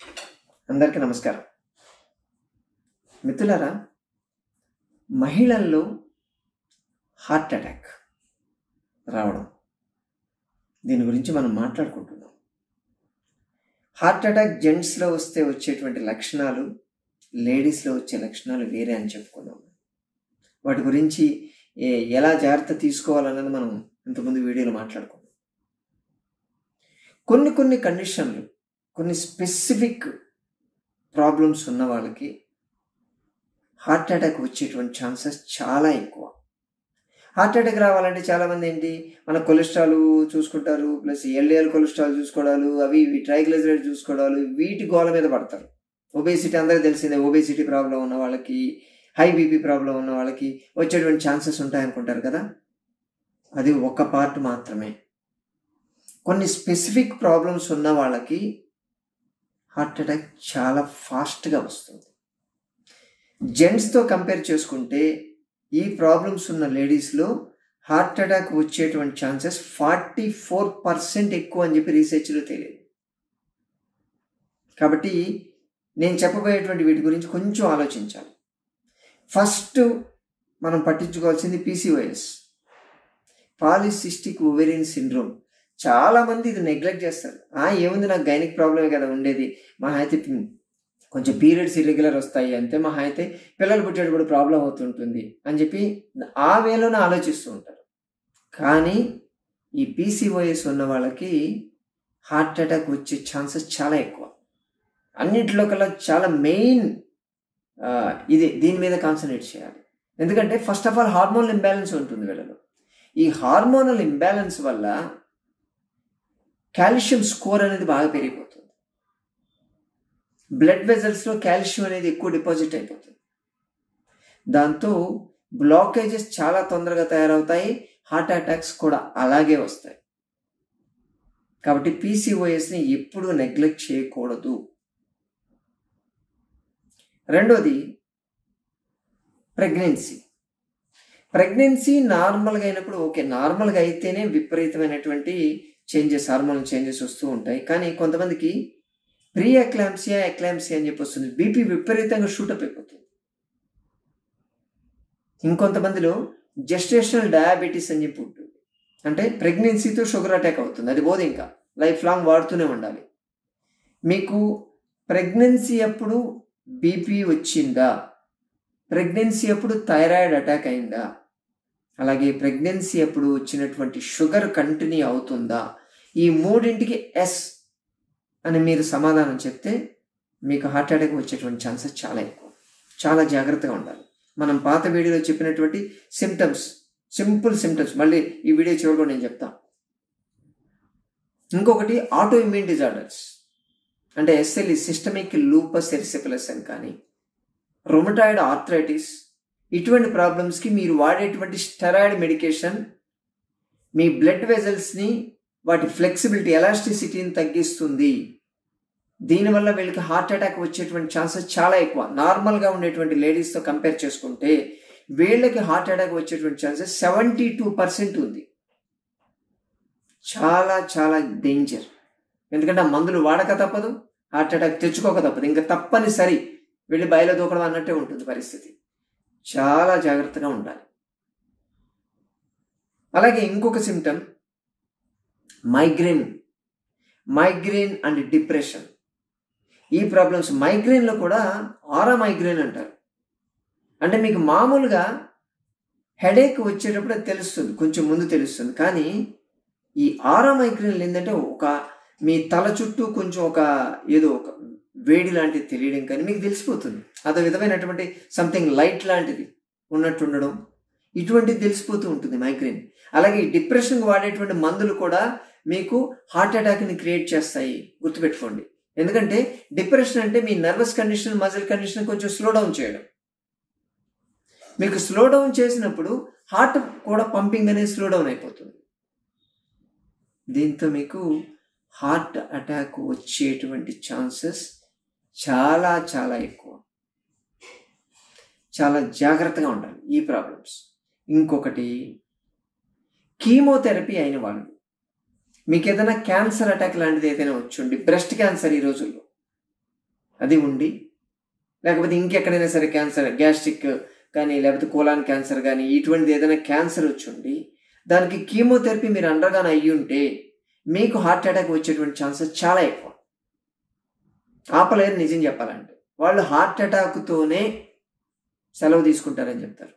అందరికీ నమస్కారం మిత్రులారా మహిళల్లో హార్ట్ అటాక్ రావడం దీని గురించి మనం మాట్లాడుకుంటున్నాం హార్ట్ అటాక్ జెంట్స్లో వస్తే వచ్చేటువంటి లక్షణాలు లేడీస్లో వచ్చే లక్షణాలు వేరే అని చెప్పుకున్నాం వాటి గురించి ఏ- ఎలా జాగ్రత్త తీసుకోవాలన్నది మనం ఇంతకుముందు వీడియోలో మాట్లాడుకున్నాం కొన్ని కొన్ని కండిషన్లు కొన్ని స్పెసిఫిక్ ప్రాబ్లమ్స్ ఉన్న వాళ్ళకి హార్ట్ అటాక్ వచ్చేటువంటి ఛాన్సెస్ చాలా ఎక్కువ హార్ట్ అటాక్ రావాలంటే చాలామంది ఏంటి మన కొలెస్ట్రాల్ చూసుకుంటారు ప్లస్ ఎల్డిఎల్ కొలెస్ట్రాల్ చూసుకోవడాలు అవి ఇవి ట్రైగ్లిజరైడ్ చూసుకోవడాలు వీటి గోల మీద పడతారు ఒబేసిటీ అందరికీ తెలిసిందే ఒబేసిటీ ప్రాబ్లం ఉన్న వాళ్ళకి హై బీపీ ప్రాబ్లం ఉన్న వాళ్ళకి వచ్చేటువంటి ఛాన్సెస్ ఉంటాయనుకుంటారు కదా అది ఒక పార్ట్ మాత్రమే కొన్ని స్పెసిఫిక్ ప్రాబ్లమ్స్ ఉన్న వాళ్ళకి హార్ట్ అటాక్ చాలా ఫాస్ట్గా వస్తుంది జెంట్స్తో కంపేర్ చేసుకుంటే ఈ ప్రాబ్లమ్స్ ఉన్న లేడీస్లో హార్ట్ అటాక్ వచ్చేటువంటి ఛాన్సెస్ ఫార్టీ ఫోర్ పర్సెంట్ ఎక్కువ అని చెప్పి రీసెర్చ్లో తెలియదు కాబట్టి నేను చెప్పబోయేటువంటి వీటి గురించి కొంచెం ఆలోచించాలి ఫస్ట్ మనం పట్టించుకోవాల్సింది పీసీఓఎస్ పాలిసిస్టిక్ ఓవేరియన్ సిండ్రోమ్ చాలా మంది ఇది నెగ్లెక్ట్ చేస్తారు ఆ ఏముంది నాకు గైనిక్ ప్రాబ్లమే కదా ఉండేది మా అయితే పి- కొంచెం పీరియడ్స్ ఇర్రెగ్యులర్ వస్తాయి అంతే మా అయితే పిల్లలు పుట్టేటప్పుడు ప్రాబ్లం అవుతుంటుంది అని చెప్పి ఆ వేలోనే ఆలోచిస్తూ ఉంటారు కానీ ఈ పీసీఓఎస్ ఉన్న వాళ్ళకి హార్ట్ అటాక్ వచ్చే ఛాన్సెస్ చాలా ఎక్కువ అన్నింటిలో కల్లా చాలా మెయిన్ ఇది దీని మీద కాన్సన్ట్రేట్ చేయాలి ఎందుకంటే first of all hormonal imbalance ఉంటుంది వీళ్ళలో ఈ హార్మోనల్ ఇంబ్యాలెన్స్ వల్ల కాల్షియం స్కోర్ అనేది బాగా పెరిగిపోతుంది బ్లడ్ వెజల్స్లో కాల్షియం అనేది ఎక్కువ డిపాజిట్ అయిపోతుంది దాంతో బ్లాకేజెస్ చాలా తొందరగా తయారవుతాయి హార్ట్ అటాక్స్ కూడా అలాగే వస్తాయి కాబట్టి పీసీఓఎస్ని ఎప్పుడూ నెగ్లెక్ట్ చేయకూడదు రెండోది ప్రెగ్నెన్సీ ప్రెగ్నెన్సీ నార్మల్గా అయినప్పుడు ఓకే నార్మల్గా అయితేనే విపరీతమైనటువంటి చేంజెస్ హార్మోన్ చేంజెస్ వస్తూ ఉంటాయి కానీ కొంతమందికి ప్రీ ఎక్లాంసియా ఎక్లాంసియా అని చెప్పి వస్తుంది బీపీ విపరీతంగా షూటప్ అయిపోతుంది ఇంకొంతమందిలో జెస్టేషనల్ డయాబెటీస్ అని చెప్పి ఉంటుంది అంటే ప్రెగ్నెన్సీతో షుగర్ అటాక్ అవుతుంది అది పోదు ఇంకా లైఫ్ లాంగ్ వాడుతూనే ఉండాలి మీకు ప్రెగ్నెన్సీ అప్పుడు బీపీ వచ్చిందా ప్రెగ్నెన్సీ అప్పుడు థైరాయిడ్ అటాక్ అయిందా అలాగే ప్రెగ్నెన్సీ అప్పుడు వచ్చినటువంటి షుగర్ కంటిన్యూ అవుతుందా ఈ మూడింటికి ఎస్ అని మీరు సమాధానం చెప్తే మీకు హార్ట్ అటాక్ వచ్చేటువంటి ఛాన్సెస్ చాలా ఎక్కువ చాలా జాగ్రత్తగా ఉండాలి మనం పాత వీడియోలో చెప్పినటువంటి సిమ్టమ్స్ సింపుల్ సిమ్టమ్స్ మళ్ళీ ఈ వీడియో చివరిలో నేను చెప్తా ఇంకొకటి ఆటో ఇమ్యూన్ డిజార్డర్స్ అంటే ఎస్ఎల్ఈ సిస్టమిక్ లూపస్ ఎరిసిపలస్ అని కానీ రొమటాయిడ్ ఆర్థరైటిస్ ఇటువంటి ప్రాబ్లమ్స్కి మీరు వాడేటువంటి స్టెరాయిడ్ మెడికేషన్ మీ బ్లడ్ వెజల్స్ని వాటి ఫ్లెక్సిబిలిటీ ఎలాస్టిసిటీని తగ్గిస్తుంది దీనివల్ల వీళ్ళకి హార్ట్ అటాక్ వచ్చేటువంటి ఛాన్సెస్ చాలా ఎక్కువ నార్మల్గా ఉండేటువంటి లేడీస్తో కంపేర్ చేసుకుంటే వీళ్ళకి హార్ట్ అటాక్ వచ్చేటువంటి ఛాన్సెస్ సెవెంటీ టూ పర్సెంట్ ఉంది చాలా చాలా డేంజర్ ఎందుకంటే ఆ మందులు వాడక తప్పదు హార్ట్ అటాక్ తెచ్చుకోక తప్పదు ఇంకా తప్పనిసరి వెళ్ళి బయలు దూకడం అన్నట్టే ఉంటుంది పరిస్థితి చాలా జాగ్రత్తగా ఉండాలి అలాగే ఇంకొక symptom migraine migraine and depression ఈ ప్రాబ్లమ్స్ మైగ్రేన్లో కూడా ఆరా మైగ్రేన్ అంటారు అంటే మీకు మామూలుగా హెడేక్ వచ్చేటప్పుడు అది తెలుస్తుంది కొంచెం ముందు తెలుస్తుంది కానీ ఈ ఆరా మైగ్రేన్లు ఏంటంటే ఒక మీ తల చుట్టూ కొంచెం ఒక ఏదో ఒక వేడి లాంటిది తెలియడం కానీ మీకు తెలిసిపోతుంది అదో విధమైనటువంటి సంథింగ్ లైట్ లాంటిది ఉన్నట్టు ఉండడం ఇటువంటిది తెలిసిపోతూ ఉంటుంది మైగ్రేన్ అలాగే ఈ డిప్రెషన్కి వాడేటువంటి మందులు కూడా మీకు హార్ట్ అటాక్ని క్రియేట్ చేస్తాయి గుర్తుపెట్టుకోండి ఎందుకంటే డిప్రెషన్ అంటే మీ నర్వస్ కండిషన్ మజిల్ కండిషన్ కొంచెం స్లో డౌన్ చేయడం మీకు స్లో డౌన్ చేసినప్పుడు హార్ట్ కూడా పంపింగ్ అనేది స్లో డౌన్ అయిపోతుంది దీంతో మీకు హార్ట్ అటాక్ వచ్చేటువంటి ఛాన్సెస్ చాలా చాలా ఎక్కువ చాలా జాగ్రత్తగా ఉండాలి ఈ ప్రాబ్లమ్స్ ఇంకొకటి కీమోథెరపీ అయిన వాళ్ళు మీకు ఏదైనా క్యాన్సర్ అటాక్ లాంటిది ఏదైనా వచ్చుండి బ్రెస్ట్ క్యాన్సర్ ఈ రోజుల్లో అది ఉండి లేకపోతే ఇంకెక్కడైనా సరే క్యాన్సర్ గ్యాస్ట్రిక్ కానీ లేకపోతే కోలాన్ క్యాన్సర్ కానీ ఇటువంటిది ఏదైనా క్యాన్సర్ వచ్చి ఉండి దానికి కీమోథెరపీ మీరు అండర్గానే అయ్యి ఉంటే మీకు హార్ట్ అటాక్ వచ్చేటువంటి ఛాన్సెస్ చాలా ఎక్కువ ఆపలేరు నిజం చెప్పాలంటే వాళ్ళు హార్ట్ అటాక్తోనే సెలవు తీసుకుంటారని చెప్తారు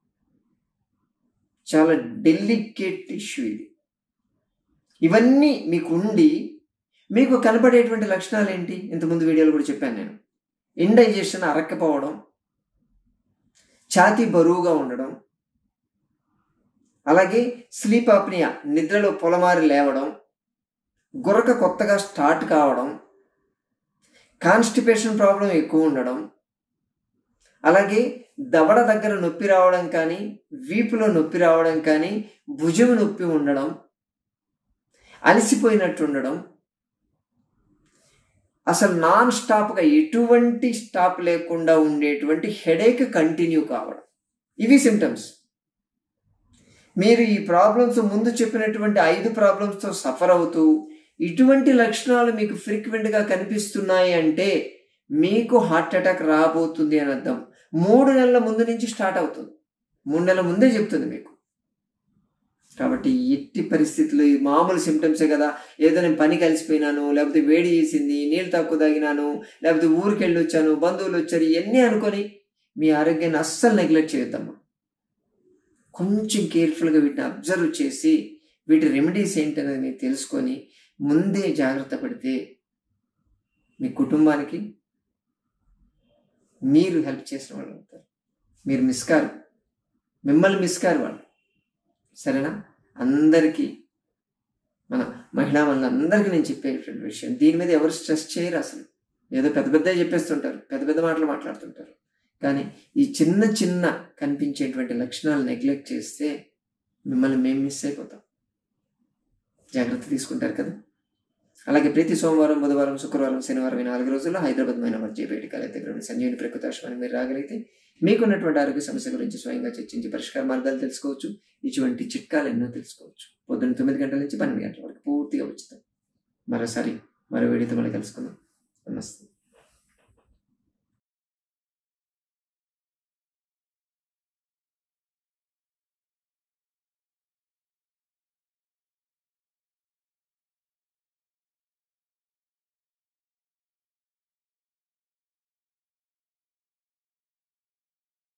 చాలా డెలికేట్ ఇష్యూ ఇది ఇవన్నీ మీకు ఉండి మీకు కనపడేటువంటి లక్షణాలు ఏంటి ఇంతకుముందు వీడియోలో కూడా చెప్పాను నేను ఇండైజెషన్ అరక్కపోవడం ఛాతీ బరువుగా ఉండడం అలాగే స్లీప్ ఆప్నియా నిద్రలో పొలమారి లేవడం గురక కొత్తగా స్టార్ట్ కావడం కాన్స్టిపేషన్ ప్రాబ్లం ఎక్కువ ఉండడం అలాగే దవడ దగ్గర నొప్పి రావడం కానీ వీపులో నొప్పి రావడం కానీ భుజం నొప్పి ఉండడం అలసిపోయినట్టు ఉండడం అసలు నాన్ స్టాప్గా ఎటువంటి స్టాప్ లేకుండా ఉండేటువంటి హెడేక్ కంటిన్యూ కావడం ఇవి సిమ్టమ్స్ మీరు ఈ ప్రాబ్లమ్స్ ముందు చెప్పినటువంటి ఐదు ప్రాబ్లమ్స్తో సఫర్ అవుతూ ఇటువంటి లక్షణాలు మీకు ఫ్రీక్వెంట్గా కనిపిస్తున్నాయి అంటే మీకు హార్ట్ అటాక్ రాబోతుంది అని అర్థం మూడు నెలల ముందు నుంచి స్టార్ట్ అవుతుంది మూడు నెలల ముందే చెప్తుంది మీకు కాబట్టి ఎట్టి పరిస్థితులు ఈ మామూలు సిమ్టమ్సే కదా ఏదో నేను పని కలిసిపోయినాను లేకపోతే వేడి చేసింది నీళ్ళు తక్కువ తాగినాను లేకపోతే ఊరికి వెళ్ళి వచ్చాను బంధువులు వచ్చారు ఇవన్నీ అనుకొని మీ ఆరోగ్యాన్ని అస్సలు నెగ్లెక్ట్ చేయొద్దమ్మా కొంచెం కేర్ఫుల్గా వీటిని అబ్జర్వ్ చేసి వీటి రెమెడీస్ ఏంటనేది మీరు తెలుసుకొని ముందే జాగ్రత్త పడితే మీ కుటుంబానికి మీరు హెల్ప్ చేసిన వాళ్ళు అవుతారు మీరు మిస్ కారు మిమ్మల్ని మిస్ కారు వాళ్ళు సరేనా అందరికీ మన మహిళా అందరికీ నేను చెప్పేటువంటి విషయం దీని మీద ఎవరు స్ట్రెస్ చేయరు అసలు ఏదో పెద్ద పెద్ద చెప్పేస్తుంటారు పెద్ద పెద్ద మాటలు మాట్లాడుతుంటారు కానీ ఈ చిన్న చిన్న కనిపించేటువంటి లక్షణాలు నెగ్లెక్ట్ చేస్తే మిమ్మల్ని మేము మిస్ అయిపోతాం జాగ్రత్త తీసుకుంటారు కదా అలాగే ప్రతి సోమవారం బుధవారం శుక్రవారం శనివారం ఈ నాలుగు రోజుల్లో హైదరాబాద్ మైన మధ్యపేట కాలేజ్ దగ్గర సంజీవని ప్రకృతాశ్వాన్ని మీరు రాగలిగితే మీకున్నటువంటి ఆరోగ్య సమస్య గురించి స్వయంగా చర్చించి పరిష్కార మార్గాలు తెలుసుకోవచ్చు ఇటువంటి చిట్కాలు ఎన్నో తెలుసుకోవచ్చు పొద్దున్న తొమ్మిది గంటల నుంచి పన్నెండు గంటల వరకు పూర్తిగా ఉచితం మరోసారి మరో వీడియోతో మళ్ళీ కలుసుకుందాం నమస్తే